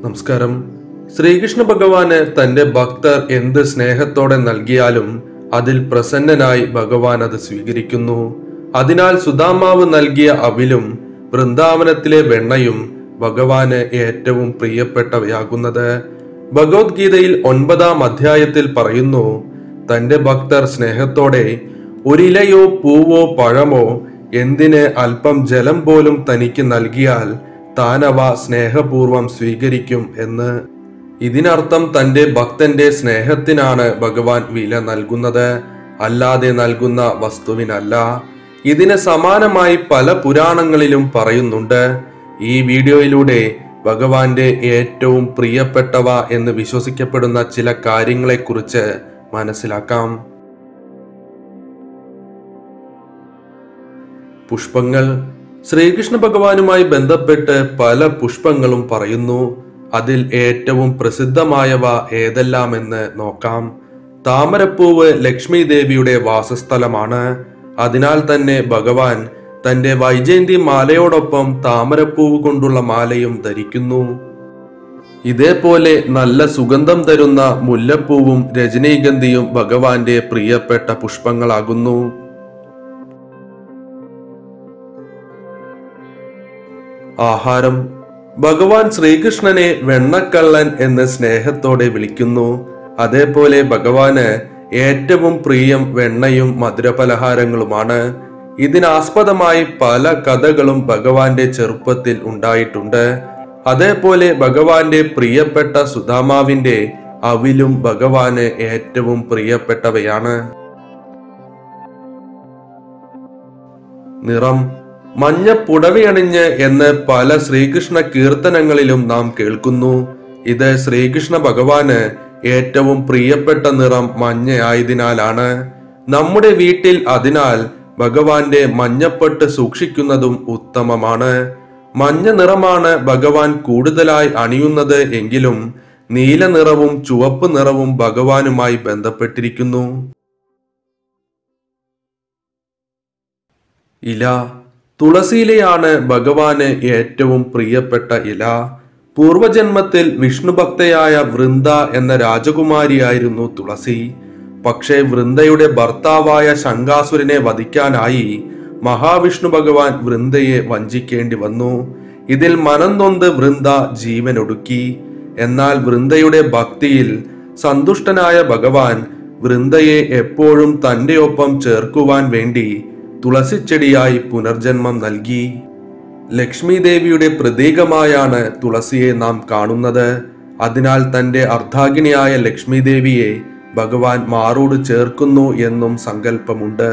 നമസ്കാരം ശ്രീകൃഷ്ണ ഭഗവാന് തന്റെ ഭക്തർ എന്ത് സ്നേഹത്തോടെ നൽകിയാലും അതിൽ പ്രസന്നനായി ഭഗവാൻ അത് സ്വീകരിക്കുന്നു അതിനാൽ സുധാമാവ് നൽകിയ അവിലും വൃന്ദാവനത്തിലെ വെണ്ണയും ഭഗവാന് ഏറ്റവും പ്രിയപ്പെട്ടവയാകുന്നത് ഭഗവത്ഗീതയിൽ ഒൻപതാം അധ്യായത്തിൽ പറയുന്നു തന്റെ ഭക്തർ സ്നേഹത്തോടെ ഒരിലയോ പൂവോ പഴമോ എന്തിന് അല്പം ജലം പോലും തനിക്ക് നൽകിയാൽ താനവ സ്നേഹപൂർവം സ്വീകരിക്കും എന്ന് ഇതിനർത്ഥം തന്റെ ഭക്തന്റെ സ്നേഹത്തിനാണ് ഭഗവാൻ വില നൽകുന്നത് അല്ലാതെ നൽകുന്ന വസ്തുവിനല്ല ഇതിന് സമാനമായി പല പുരാണങ്ങളിലും പറയുന്നുണ്ട് ഈ വീഡിയോയിലൂടെ ഭഗവാന്റെ ഏറ്റവും പ്രിയപ്പെട്ടവ എന്ന് വിശ്വസിക്കപ്പെടുന്ന ചില കാര്യങ്ങളെക്കുറിച്ച് മനസ്സിലാക്കാം പുഷ്പങ്ങൾ ശ്രീകൃഷ്ണ ഭഗവാനുമായി ബന്ധപ്പെട്ട് പല പുഷ്പങ്ങളും പറയുന്നു അതിൽ ഏറ്റവും പ്രസിദ്ധമായവ ഏതെല്ലാമെന്ന് നോക്കാം താമരപ്പൂവ് ലക്ഷ്മി ദേവിയുടെ വാസസ്ഥലമാണ് അതിനാൽ തന്നെ ഭഗവാൻ തന്റെ വൈജയന്തി മാലയോടൊപ്പം താമരപ്പൂവ് കൊണ്ടുള്ള മാലയും ധരിക്കുന്നു ഇതേപോലെ നല്ല സുഗന്ധം തരുന്ന മുല്ലപ്പൂവും രജനീഗന്ധിയും ഭഗവാന്റെ പ്രിയപ്പെട്ട പുഷ്പങ്ങളാകുന്നു ആഹാരം ഭഗവാൻ ശ്രീകൃഷ്ണനെ വെണ്ണക്കള്ളൻ എന്ന് സ്നേഹത്തോടെ വിളിക്കുന്നു അതേപോലെ ഭഗവാന് ഏറ്റവും പ്രിയം വെണ്ണയും മധുരപലഹാരങ്ങളുമാണ് ഇതിനാസ്പദമായി പല കഥകളും ഭഗവാന്റെ ചെറുപ്പത്തിൽ ഉണ്ടായിട്ടുണ്ട് അതേപോലെ ഭഗവാന്റെ പ്രിയപ്പെട്ട സുധാമാവിന്റെ അവിലും ഭഗവാന് ഏറ്റവും പ്രിയപ്പെട്ടവയാണ് നിറം മഞ്ഞ പുടവയണിഞ്ഞ് എന്ന് പല ശ്രീകൃഷ്ണ കീർത്തനങ്ങളിലും നാം കേൾക്കുന്നു ഇത് ശ്രീകൃഷ്ണ ഭഗവാന് ഏറ്റവും പ്രിയപ്പെട്ട നിറം മഞ്ഞയായതിനാലാണ് നമ്മുടെ വീട്ടിൽ അതിനാൽ ഭഗവാന്റെ മഞ്ഞപ്പെട്ട് സൂക്ഷിക്കുന്നതും ഉത്തമമാണ് മഞ്ഞ നിറമാണ് ഭഗവാൻ കൂടുതലായി അണിയുന്നത് എങ്കിലും നീല നിറവും ചുവപ്പ് നിറവും ഭഗവാനുമായി ബന്ധപ്പെട്ടിരിക്കുന്നു ഇല തുളസിയിലയാണ് ഭഗവാന് ഏറ്റവും പ്രിയപ്പെട്ട ഇല പൂർവജന്മത്തിൽ വിഷ്ണുഭക്തയായ വൃന്ദ എന്ന രാജകുമാരിയായിരുന്നു തുളസി പക്ഷേ വൃന്ദയുടെ ഭർത്താവായ ശങ്കാസുരനെ വധിക്കാനായി മഹാവിഷ്ണു ഭഗവാൻ വൃന്ദയെ വഞ്ചിക്കേണ്ടി വന്നു ഇതിൽ മനം നൊന്ത് വൃന്ദ ജീവനൊടുക്കി എന്നാൽ വൃന്ദയുടെ ഭക്തിയിൽ സന്തുഷ്ടനായ ഭഗവാൻ വൃന്ദയെ എപ്പോഴും തന്റെ ഒപ്പം ചേർക്കുവാൻ വേണ്ടി തുളസിച്ചെടിയായി പുനർജന്മം നൽകി ലക്ഷ്മി ദേവിയുടെ പ്രതീകമായാണ് തുളസിയെ നാം കാണുന്നത് അതിനാൽ തന്റെ അർദ്ധാഗിനിയായ ലക്ഷ്മി ദേവിയെ ഭഗവാൻ മാറോട് ചേർക്കുന്നു എന്നും സങ്കല്പമുണ്ട്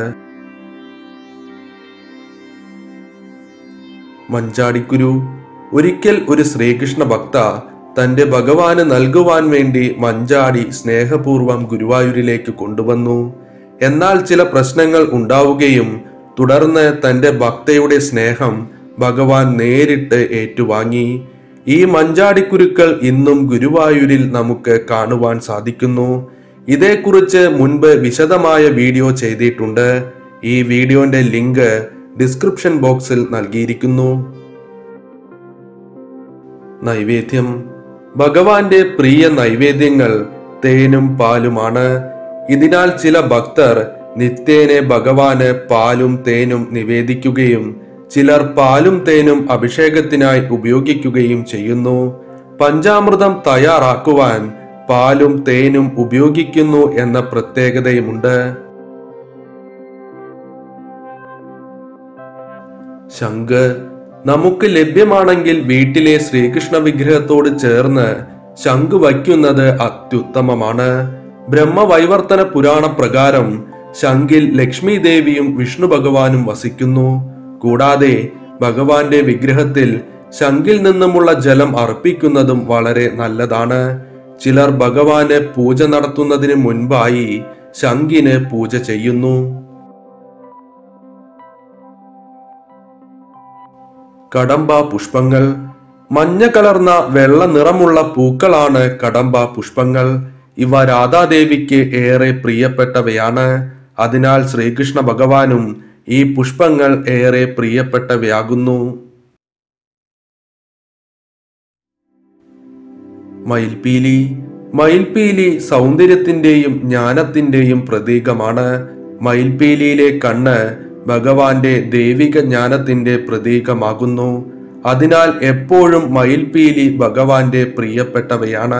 മഞ്ചാടിക്കുരു ഒരിക്കൽ ഒരു ശ്രീകൃഷ്ണ ഭക്ത തന്റെ ഭഗവാന് നൽകുവാൻ വേണ്ടി മഞ്ചാടി സ്നേഹപൂർവം ഗുരുവായൂരിലേക്ക് കൊണ്ടുവന്നു എന്നാൽ ചില പ്രശ്നങ്ങൾ ഉണ്ടാവുകയും തുടർന്ന് തന്റെ ഭക്തയുടെ സ്നേഹം ഭഗവാൻ നേരിട്ട് ഏറ്റുവാങ്ങി ഈ മഞ്ചാടിക്കുരുക്കൾ ഇന്നും ഗുരുവായൂരിൽ നമുക്ക് കാണുവാൻ സാധിക്കുന്നു ഇതേക്കുറിച്ച് മുൻപ് വിശദമായ വീഡിയോ ചെയ്തിട്ടുണ്ട് ഈ വീഡിയോന്റെ ലിങ്ക് ഡിസ്ക്രിപ്ഷൻ ബോക്സിൽ നൽകിയിരിക്കുന്നു നൈവേദ്യം ഭഗവാന്റെ പ്രിയ നൈവേദ്യങ്ങൾ തേനും പാലുമാണ് ഇതിനാൽ ചില ഭക്തർ നിത്യേനെ ഭഗവാന് പാലും തേനും നിവേദിക്കുകയും ചിലർ പാലും തേനും അഭിഷേകത്തിനായി ഉപയോഗിക്കുകയും ചെയ്യുന്നു പഞ്ചാമൃതം തയ്യാറാക്കുവാൻ പാലും തേനും ഉപയോഗിക്കുന്നു എന്ന പ്രത്യേകതയുമുണ്ട് ശംഖ് നമുക്ക് ലഭ്യമാണെങ്കിൽ വീട്ടിലെ ശ്രീകൃഷ്ണ വിഗ്രഹത്തോട് ചേർന്ന് ശംഖ് വയ്ക്കുന്നത് അത്യുത്തമമാണ് ബ്രഹ്മവൈവർത്തന പുരാണ പ്രകാരം ശംഖിൽ ലക്ഷ്മി ദേവിയും വിഷ്ണു ഭഗവാനും വസിക്കുന്നു കൂടാതെ ഭഗവാന്റെ വിഗ്രഹത്തിൽ ശംഖിൽ നിന്നുമുള്ള ജലം അർപ്പിക്കുന്നതും വളരെ നല്ലതാണ് ചിലർ ഭഗവാന് പൂജ നടത്തുന്നതിന് മുൻപായി ശംഖിന് പൂജ ചെയ്യുന്നു കടമ്പ പുഷ്പങ്ങൾ മഞ്ഞ കലർന്ന വെള്ള നിറമുള്ള പൂക്കളാണ് കടമ്പ പുഷ്പങ്ങൾ ഇവ രാധാദേവിക്ക് ഏറെ പ്രിയപ്പെട്ടവയാണ് അതിനാൽ ശ്രീകൃഷ്ണ ഭഗവാനും ഈ പുഷ്പങ്ങൾ ഏറെ പ്രിയപ്പെട്ടവയാകുന്നു മയിൽപീലി മയിൽപീലി സൗന്ദര്യത്തിന്റെയും ജ്ഞാനത്തിന്റെയും പ്രതീകമാണ് മയിൽപീലിയിലെ കണ്ണ് ഭഗവാന്റെ ദൈവിക ജ്ഞാനത്തിന്റെ പ്രതീകമാകുന്നു അതിനാൽ എപ്പോഴും മയിൽപീലി ഭഗവാന്റെ പ്രിയപ്പെട്ടവയാണ്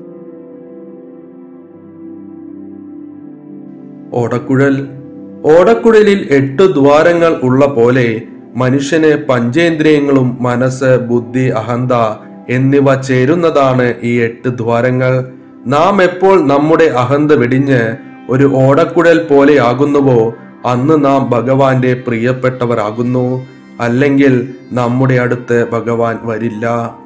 ഓടക്കുഴൽ ഓടക്കുഴലിൽ എട്ട് ദ്വാരങ്ങൾ ഉള്ള പോലെ മനുഷ്യന് പഞ്ചേന്ദ്രിയങ്ങളും മനസ്സ് ബുദ്ധി അഹന്ത എന്നിവ ചേരുന്നതാണ് ഈ എട്ട് ദ്വാരങ്ങൾ നാം എപ്പോൾ നമ്മുടെ അഹന്ത വെടിഞ്ഞ് ഒരു ഓടക്കുഴൽ പോലെയാകുന്നുവോ അന്ന് നാം ഭഗവാന്റെ പ്രിയപ്പെട്ടവരാകുന്നു അല്ലെങ്കിൽ നമ്മുടെ അടുത്ത് ഭഗവാൻ വരില്ല